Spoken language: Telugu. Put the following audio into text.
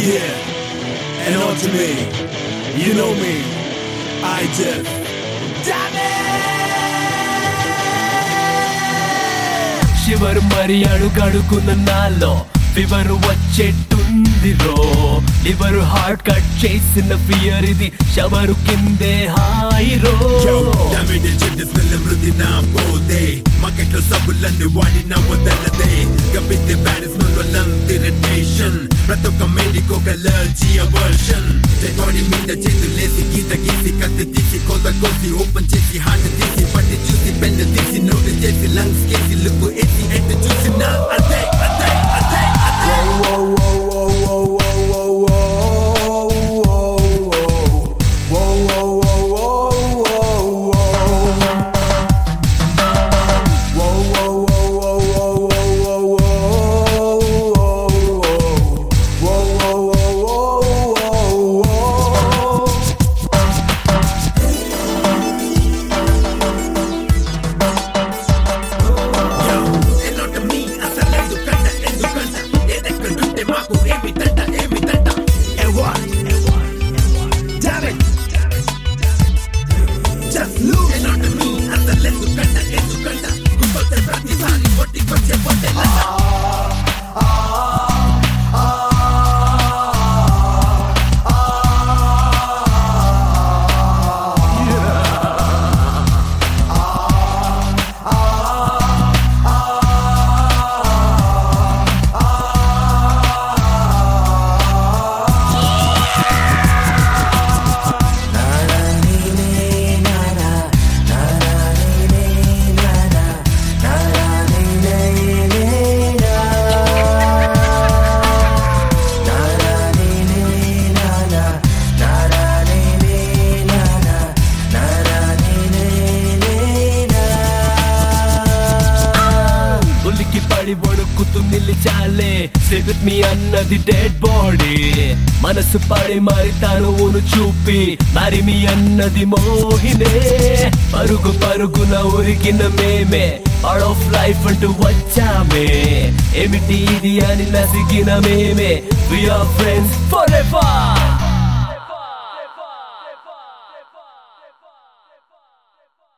Yeah, and on to me. You know me. I just. శివరు మరి అడుగడుగున్న నాలో ఫీవర్ వచ్చేట్టుంది రో లివర్ హార్ట్ కట్ చేసిన ఫియర్ ఇది షవరు కిందే హాయి రో Yo, damage చెడ్డ స్మెల్ మృతి నా పోదే మార్కెట్లో సబ్బులన్నీ వాడిన వదలదే గబ్బిద్ది బ్యాడ్ స్మెల్ వల్లంత ఇరిటేషన్ ప్రతి ఒక్క మేడికి ఒక అలర్జీ అవర్షన్ బాడీ మీద చేతులేసి గీత గీసి కత్తి తీసి కోత కోసి ఓపెన్ చేసి హార్ట్ తీసి పట్టి చూసి పెద్ద తీసి నోటు చేసి లంగ్స్ కేసి లుక్కు వేసి ఎట్టు చూసిన అదే అదే అదే అదే ఎన్నోట మీ అసలు ఎందుకంట ఎందుకంట ఏదెక్కడుంటే మాకు ఏమి తంట ఏమి తంట ఎవ్వా Damn it! Just lose! ఎన్నోట మీ అసలు ఎందుకంట ఎందుకంట గుర్తొచ్చే ప్రతిసారి కొట్టికొచ్చే పొట్టెల ఉలికి పడి వణుకుతూ నిలిచాలే విత్ మీ అన్నది డెడ్ బాడీ మనసు పడి మరి తనువును చూపి మరి మీ అన్నది మోహినే పరుగు పరుగున ఉరికిన మేమే పార్ట్ ఆఫ్ లైఫ్ అంటూ వచ్చామే ఏమిటి ఇది అని నసిగిన మేమే we are friends for ever